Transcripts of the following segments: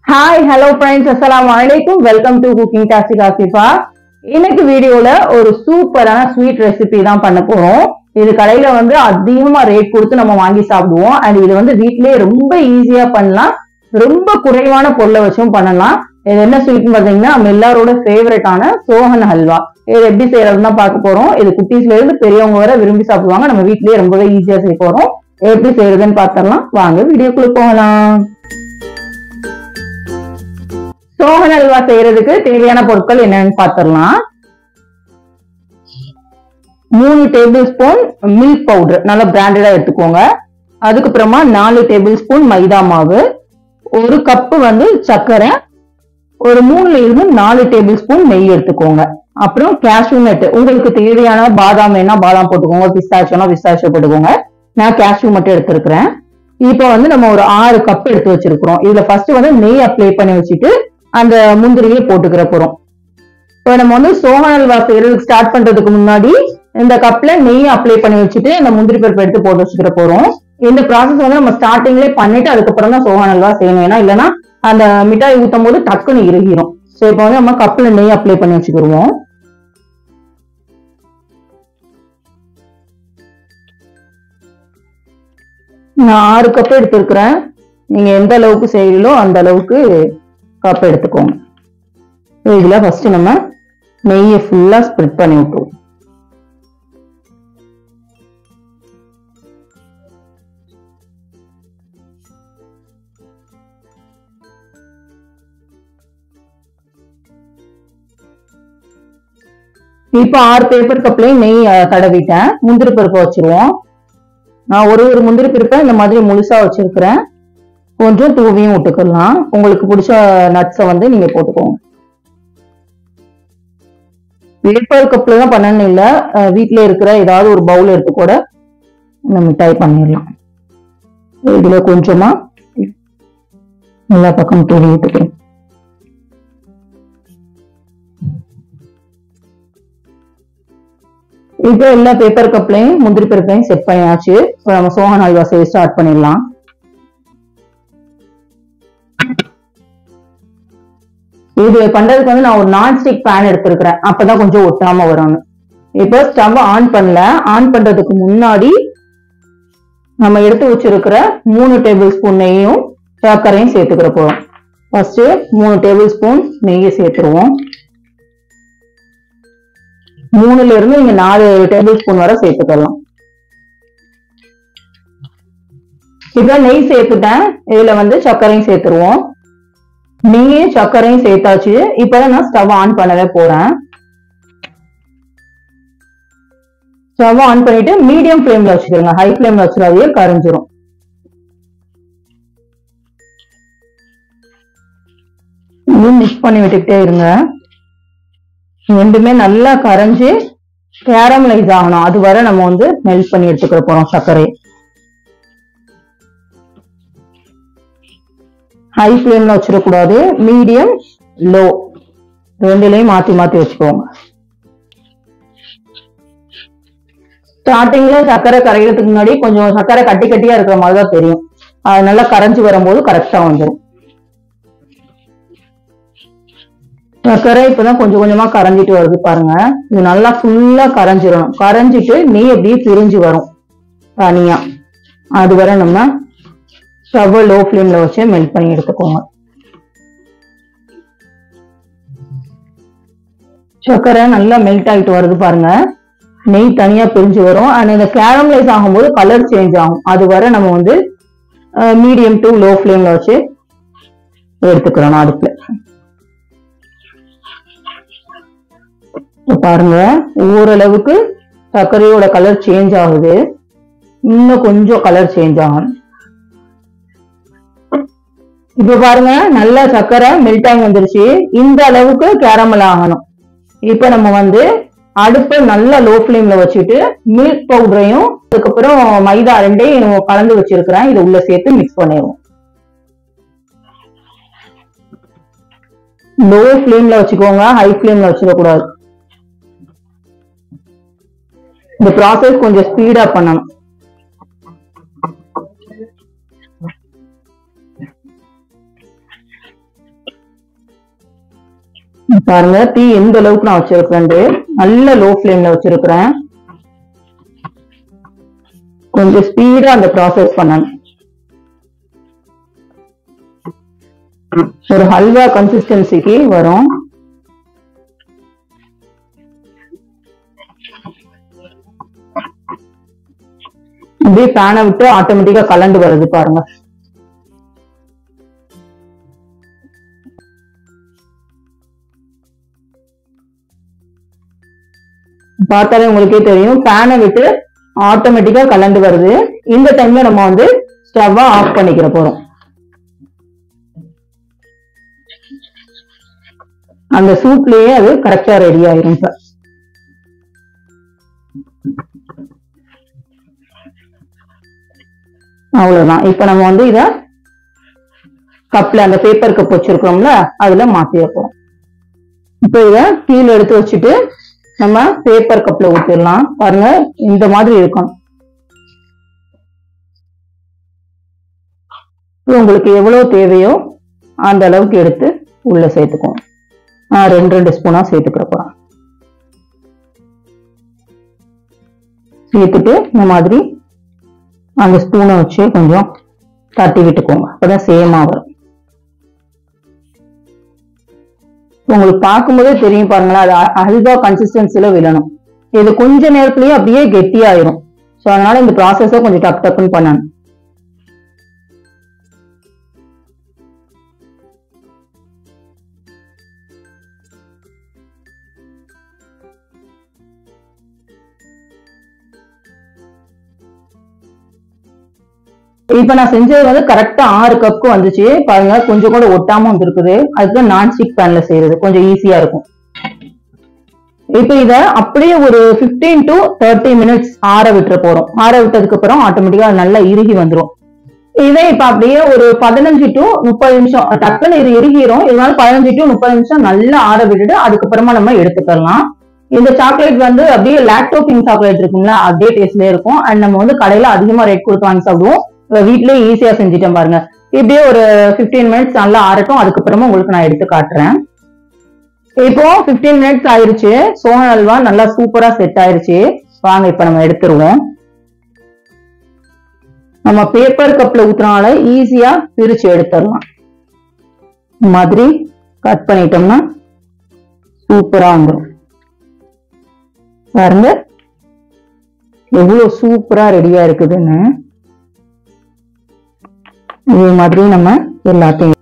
hi hello friends அஸ்ஸலாமு அலைக்கும் welcome to cooking tastic Asifa இன்னைக்கு வீடியோல ஒரு சூப்பரான ஸ்வீட் ரெசிபி தான் பண்ண போறோம் இது கடையில வந்து அதிகமா ரேட் கொடுத்து நம்ம வாங்கி சாப்பிடுவோம் அண்ட் இது வந்து வீட்லயே ரொம்ப ஈஸியா பண்ணலாம் ரொம்ப குறைவான பொருளை வச்சும் பண்ணலாம் இது என்ன ஸ்வீட்னு பாத்தீங்கன்னா நம்ம எல்லாரோட ஃபேவரட்டான சோஹன் ஹல்வா இது எப்படி செய்யறதுன்னு தான் பார்க்க போறோம் இது குட்டீஸ்ல இருந்து பெரியவங்க வரை விரும்பி சாப்பிடுவாங்க நம்ம வீட்லயே ரொம்பவே ஈஸியா செய்ய போறோம் எப்படி செய்யறதுன்னு பார்த்தரலாம் வாங்க வீடியோக்குள்ள போகலாம் சோகன் அல்வா செய்யறதுக்கு தேவையான பொருட்கள் என்னன்னு பார்த்துடலாம் மூணு டேபிள் ஸ்பூன் மில்க் பவுடர் நல்ல பிராண்டடா எடுத்துக்கோங்க அதுக்கப்புறமா நாலு டேபிள் ஸ்பூன் மைதா மாவு ஒரு கப்பு வந்து சர்க்கரை ஒரு மூணுல இருந்து நாலு டேபிள் ஸ்பூன் நெய் எடுத்துக்கோங்க அப்புறம் கேஷ்யூ நட் உங்களுக்கு தேவையான பாதாம் வேணா பாதாம் போட்டுக்கோங்க பிஸ்தாச்சோனா பிஸ்தாச்சோ போட்டுக்கோங்க நான் கேஷ்யூ மட்டும் எடுத்திருக்கிறேன் இப்போ வந்து நம்ம ஒரு ஆறு கப் எடுத்து வச்சிருக்கிறோம் இதுல ஃபர்ஸ்ட் வந்து நெய் அப்ளை பண்ணி வச்சுட்டு அந்த முந்திரியை போட்டுக்கிற போறோம் இப்போ நம்ம வந்து சோகன் அல்வா செய்யறதுக்கு ஸ்டார்ட் பண்றதுக்கு முன்னாடி இந்த கப்ல நெய் அப்ளை பண்ணி வச்சுட்டு இந்த முந்திரி பருப்பு எடுத்து போட்டு வச்சுக்கிற போறோம் இந்த ப்ராசஸ் வந்து நம்ம ஸ்டார்டிங்லேயே பண்ணிட்டு அதுக்கப்புறம் தான் சோகன் அல்வா செய்யணும் ஏன்னா இல்லைன்னா அந்த மிட்டாய் ஊத்தும் போது டக்குன்னு இறுகிரும் ஸோ இப்போ வந்து நம்ம கப்ல நெய் அப்ளை பண்ணி வச்சுக்கிருவோம் நான் ஆறு கப் எடுத்திருக்கிறேன் நீங்க எந்த அளவுக்கு செய்யறீங்களோ அந்த அளவுக்கு கப் எடுத்துக்கோங்க இதுல ஃபர்ஸ்ட் நம்ம நெய்யை ஃபுல்லா ஸ்ப்ரெட் பண்ணி விட்டுருவோம் இப்போ ஆறு பேப்பர் கப்லயும் நெய் அஹ், தடவிட்டேன் முந்திரி பருப்பு வச்சிருவோம் நான் ஒரு ஒரு முந்திரி பருப்பை இந்த மாதிரி முழுசா வச்சிருக்கிறேன் கொஞ்சம் தூவியும் விட்டுக்கலாம் உங்களுக்கு பிடிச்ச நட்ஸை வந்து நீங்க போட்டுக்கோங்க பேப்பர் கப்ல தான் பண்ணணும் இல்ல அஹ், வீட்ல இருக்கிற ஏதாவது ஒரு பவுல் எடுத்து கூட இந்த மிட்டாய் பண்ணிடலாம் இதுல கொஞ்சமா எல்லா பக்கம் தூவி விட்டுக்கிறேன் இப்போ எல்லா பேப்பர் கப்லையும் முந்திரி பருப்பையும் செட் பண்ணியாச்சு இப்போ நம்ம சோஹன் அல்வா செய்ய ஸ்டார்ட் பண்ணிடலாம் இது பண்றதுக்கு வந்து நான் ஒரு நான்ஸ்டிக் பேன் எடுத்திருக்கிறேன் அப்பதான் கொஞ்சம் ஒட்டாம வரும்னு இப்போ ஸ்டவ் ஆன் பண்ணல ஆன் பண்றதுக்கு முன்னாடி நம்ம எடுத்து வச்சிருக்கிற மூணு டேபிள் ஸ்பூன் நெய்யும் சர்க்கரையும் சேர்த்துக்கிற போறோம் ஃபர்ஸ்ட் மூணு டேபிள் ஸ்பூன் நெய்யை சேர்த்துருவோம் மூணுல இருந்து நீங்க நாலு டேபிள் ஸ்பூன் வரை சேர்த்துக்கலாம் இப்ப நெய் சேர்த்துட்டேன் இதுல வந்து சர்க்கரையும் சேர்த்துருவோம் நெய்யும் சர்க்கரையும் சேர்த்தாச்சு இப்பதான் நான் ஸ்டவ் ஆன் பண்ணவே போறேன் ஸ்டவ் ஆன் பண்ணிட்டு மீடியம் ஃப்ளேம்ல வச்சுக்கிறோங்க ஹை ஃப்ளேம்ல வச்சிடாதே கரைஞ்சிரும் மிக்ஸ் பண்ணி விட்டுக்கிட்டே இருங்க ரெண்டுமே நல்லா கரைஞ்சு கேரமலைஸ் ஆகணும் அது வரை நம்ம வந்து மெல்ட் பண்ணி எடுத்துக்கிற போறோம் சர்க்கரை ஹை ஃப்ளேம்ல வச்சிடக்கூடாது மீடியம் லோ ரெண்டுலயும் மாத்தி மாத்தி வச்சுக்கோங்க ஸ்டார்டிங்ல சர்க்கரை கரைகிறதுக்கு முன்னாடி கொஞ்சம் சர்க்கரை கட்டி கட்டியா இருக்கிற மாதிரி தான் தெரியும் அது நல்லா கரைஞ்சு வரும்போது கரெக்டா வந்துடும் சர்க்கரை இப்பதான் கொஞ்சம் கொஞ்சமா கரைஞ்சிட்டு வருது பாருங்க இது நல்லா ஃபுல்லா கரைஞ்சிடணும் கரைஞ்சிட்டு நெய் அப்படியே பிரிஞ்சு வரும் தனியா அது வரை நம்ம ஸ்டவ் லோ ஃப்ளேம்ல வச்சு மெல்ட் பண்ணி எடுத்துக்கோங்க சர்க்கரை நல்லா மெல்ட் ஆகிட்டு வருது பாருங்க நெய் தனியா பிரிஞ்சு வரும் அண்ட் இந்த கேரமலைஸ் ஆகும்போது கலர் சேஞ்ச் ஆகும் அது வரை நம்ம வந்து மீடியம் டு லோ ஃப்ளேம்ல வச்சு எடுத்துக்கிறோம் அடுப்புல இப்ப பாருங்க ஓரளவுக்கு சர்க்கரையோட கலர் சேஞ்ச் ஆகுது இன்னும் கொஞ்சம் கலர் சேஞ்ச் ஆகும் இப்ப பாருங்க நல்லா சர்க்கரை மெல்ட் ஆகி வந்துருச்சு இந்த அளவுக்கு கேரமல் ஆகணும் இப்ப நம்ம வந்து அடுப்பை நல்லா லோ ஃப்ளேம்ல வச்சுட்டு மில்க் பவுடரையும் அதுக்கப்புறம் மைதா ரெண்டையும் கலந்து வச்சிருக்கிறேன் இதை உள்ள சேர்த்து மிக்ஸ் பண்ணிடுவோம் லோ ஃப்ளேம்ல வச்சுக்கோங்க ஹை ஃப்ளேம்ல வச்சிடக்கூடாது இந்த ப்ராசஸ் கொஞ்சம் ஸ்பீடா பண்ணணும் பாருங்க தீ எந்த அளவுக்கு நான் வச்சிருக்கேன் நல்ல லோ ஃப்ளேம்ல வச்சிருக்கிறேன் கொஞ்சம் ஸ்பீடா அந்த ப்ராசஸ் பண்ணணும் ஒரு ஹல்வா கன்சிஸ்டன்சிக்கு வரும் அப்படியே பேனை விட்டு ஆட்டோமேட்டிக்கா கலண்டு வருது பாருங்க பார்த்தாலே உங்களுக்கே தெரியும் பேனை விட்டு ஆட்டோமேட்டிக்கா கலண்டு வருது இந்த டைம்ல நம்ம வந்து ஸ்டவ்வை ஆஃப் பண்ணிக்கிற போறோம் அந்த சூப்லயே அது கரெக்டா ரெடி ஆயிரும் இப்ப அவ்வளவுதான் இப்ப நம்ம வந்து இத கப்ல அந்த பேப்பர் கப் வச்சிருக்கோம்ல அதுல மாத்தி வைப்போம் இப்ப இத கீழே எடுத்து வச்சுட்டு நம்ம பேப்பர் கப்ல ஊத்திடலாம் பாருங்க இந்த மாதிரி இருக்கும் உங்களுக்கு எவ்வளவு தேவையோ அந்த அளவுக்கு எடுத்து உள்ள சேர்த்துக்கோங்க நான் ரெண்டு ரெண்டு ஸ்பூனா சேர்த்துக்கிற போறேன் சேர்த்துட்டு இந்த மாதிரி அந்த ஸ்பூனை வச்சு கொஞ்சம் தட்டி விட்டுக்கோங்க அப்பதான் சேமா வரும் உங்களுக்கு பார்க்கும்போதே தெரியும் பாருங்களேன் அது அ- அல்வா கன்சிஸ்டன்சில விழணும் இது கொஞ்ச நேரத்திலேயே அப்படியே கெட்டியாயிரும் ஸோ அதனால இந்த ப்ராசஸை கொஞ்சம் டக் டக்குன்னு பண்ணணும் இப்ப நான் செஞ்சது வந்து கரெக்டா ஆறு கப்புக்கு வந்துச்சு பாருங்க கொஞ்சம் கூட ஒட்டாம வந்திருக்குது அதுக்கு நான்ஸ்டிக் பேன்ல செய்யறது கொஞ்சம் ஈஸியா இருக்கும் இப்ப இத அப்படியே ஒரு 15 டு தேர்ட்டி மினிட்ஸ் ஆற விட்டுற போறோம் ஆற விட்டதுக்கு அப்புறம் ஆட்டோமேட்டிக்கா நல்லா இறுகி வந்துரும் இதே இப்ப அப்படியே ஒரு பதினஞ்சு டு முப்பது நிமிஷம் டக்குன்னு இது இறுகிரும் இதனால பதினஞ்சு டு முப்பது நிமிஷம் நல்லா ஆற விட்டுட்டு அதுக்கப்புறமா நம்ம எடுத்துக்கலாம் இந்த சாக்லேட் வந்து அப்படியே லாக்டோபிங் சாக்லேட் இருக்கும்ல அதே டேஸ்ட்லயே இருக்கும் அண்ட் நம்ம வந்து கடையில அதிகமா ரேட் கொடுத்து வாங்கி சாப்பிடுவோம் இப்ப வீட்லயே ஈஸியா செஞ்சுட்டேன் பாருங்க இப்படியே ஒரு 15 மினிட்ஸ் நல்லா ஆறட்டும் அதுக்கப்புறமா உங்களுக்கு நான் எடுத்து காட்டுறேன் இப்போ 15 மினிட்ஸ் ஆயிருச்சு சோன அல்வா நல்லா சூப்பரா செட் ஆயிருச்சு வாங்க இப்ப நம்ம எடுத்துருவோம் நம்ம பேப்பர் கப்ல ஊத்துறனால ஈஸியா பிரிச்சு எடுத்துடலாம் இந்த மாதிரி கட் பண்ணிட்டோம்னா சூப்பரா வந்துடும் பாருங்க எவ்வளவு சூப்பரா ரெடியா இருக்குதுன்னு இதே மாதிரி நம்ம எல்லாத்தையும்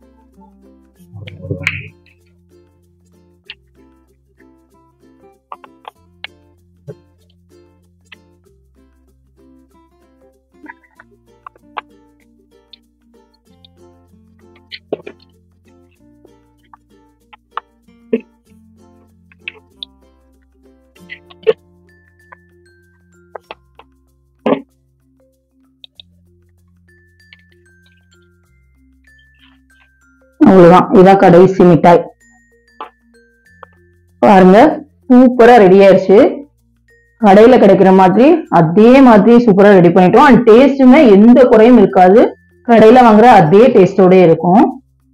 அவ்வளவுதான் இதான் கடைசி மிட்டாய் பாருங்க சூப்பரா ரெடி ஆயிருச்சு கடையில கிடைக்கிற மாதிரி அதே மாதிரி சூப்பரா ரெடி பண்ணிட்டோம் அண்ட் டேஸ்ட்டுமே எந்த குறையும் இருக்காது கடையில வாங்குற அதே டேஸ்டோட இருக்கும்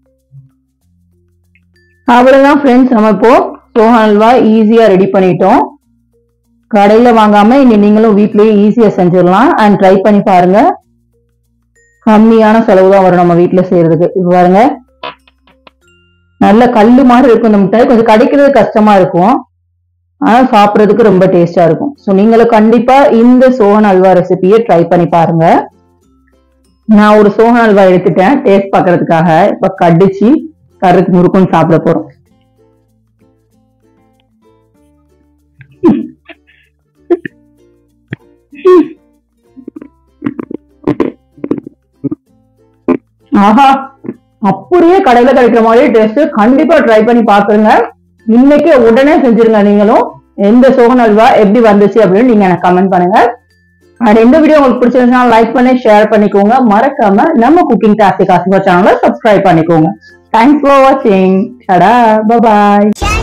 அவ்வளவுதான் ஃப்ரெண்ட்ஸ் நம்ம இப்போ சோஹா அல்வா ஈஸியா ரெடி பண்ணிட்டோம் கடையில வாங்காம இனி நீங்களும் வீட்லயே ஈஸியா செஞ்சிடலாம் அண்ட் ட்ரை பண்ணி பாருங்க கம்மியான செலவு தான் வரும் நம்ம வீட்ல செய்யறதுக்கு இது பாருங்க நல்ல கல்லு மாதிரி இருக்கும் இந்த மிட்டாய் கொஞ்சம் கிடைக்கிறது கஷ்டமா இருக்கும் ஆனா சாப்பிடுறதுக்கு ரொம்ப டேஸ்டா இருக்கும் ஸோ நீங்களும் கண்டிப்பா இந்த சோகன் அல்வா ரெசிபியை ட்ரை பண்ணி பாருங்க நான் ஒரு சோகன் அல்வா எடுத்துட்டேன் டேஸ்ட் பார்க்கறதுக்காக இப்ப கடிச்சு கருக்கு முறுக்குன்னு சாப்பிட போறோம் ஆஹா அப்படியே கடையில கிடைக்கிற மாதிரி டேஸ்ட் கண்டிப்பா ட்ரை பண்ணி பாத்துருங்க இன்னைக்கு உடனே செஞ்சிருங்க நீங்களும் எந்த சோகன் அல்வா எப்படி வந்துச்சு அப்படின்னு நீங்க எனக்கு கமெண்ட் பண்ணுங்க அண்ட் இந்த வீடியோ உங்களுக்கு பிடிச்சிருந்துச்சுன்னா லைக் பண்ணி ஷேர் பண்ணிக்கோங்க மறக்காம நம்ம குக்கிங் டாஸ்க் காசிபா சேனலை சப்ஸ்கிரைப் பண்ணிக்கோங்க தேங்க்ஸ் ஃபார் வாட்சிங் டடா பாய் Share